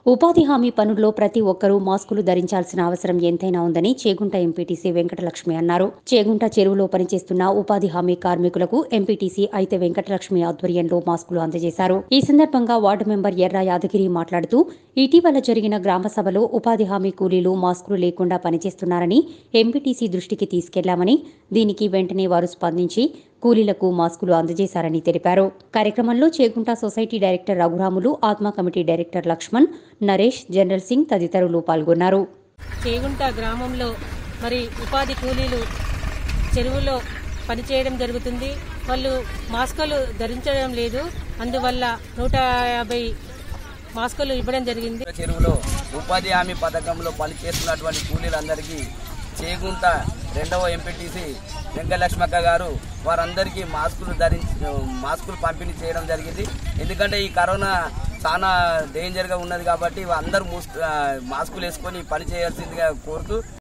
ఉపాధి హామీ పనుల్లో ప్రతి ఒక్కరూ మాస్కులు ధరించాల్సిన అవసరం ఎంతైనా ఉందని చేగుంట ఎంపీటీసీ వెంకటలక్ష్మి అన్నారు చేగుంట చెరువులో పనిచేస్తున్న ఉపాధి హామీ కార్మికులకు ఎంపీటీసీ అయితే వెంకటలక్ష్మి ఆధ్వర్యంలో మాస్కులు అందజేశారు ఈ సందర్భంగా వార్డు మెంబర్ ఎర్ర యాదగిరి మాట్లాడుతూ ఇటీవల జరిగిన గ్రామ సభలో ఉపాధి హామీ కూలీలు మాస్కులు లేకుండా పనిచేస్తున్నారని ఎంపీటీసీ దృష్టికి తీసుకెళ్లామని దీనికి వెంటనే వారు స్పందించి కూలీలకు మాస్కులు అందజేశారని తెలిపారు కార్యక్రమంలో చేగుంట సొసైటీ డైరెక్టర్ రఘురాములు ఆత్మ committee director Lakshman Naresh general Singh తదితరులు పాల్గొన్నారు చేగుంట గ్రామంలో మరి ఉపాధి కూలీలు చెరువులో పనిచేయడం జరుగుతుంది వాళ్ళు మాస్కులు ధరించడం లేదు అందువల్ల నూట యాభై మాస్కులు ఇవ్వడం జరిగింది చెరువులో ఉపాధి హామీ పథకంలో పనిచేస్తున్నటువంటి కూలీలందరికీ చేగుంట రెండవ ఎంపీటీసీ వెంకటలక్ష్మక్క గారు వారందరికీ మాస్కులు ధరించి మాస్కులు పంపిణీ చేయడం జరిగింది ఎందుకంటే ఈ కరోనా చాలా డేంజర్గా ఉన్నది కాబట్టి అందరూ మూస్- ఆ, మాస్కులు వేసుకొని పని చేయాల్సిందిగా కోరుతూ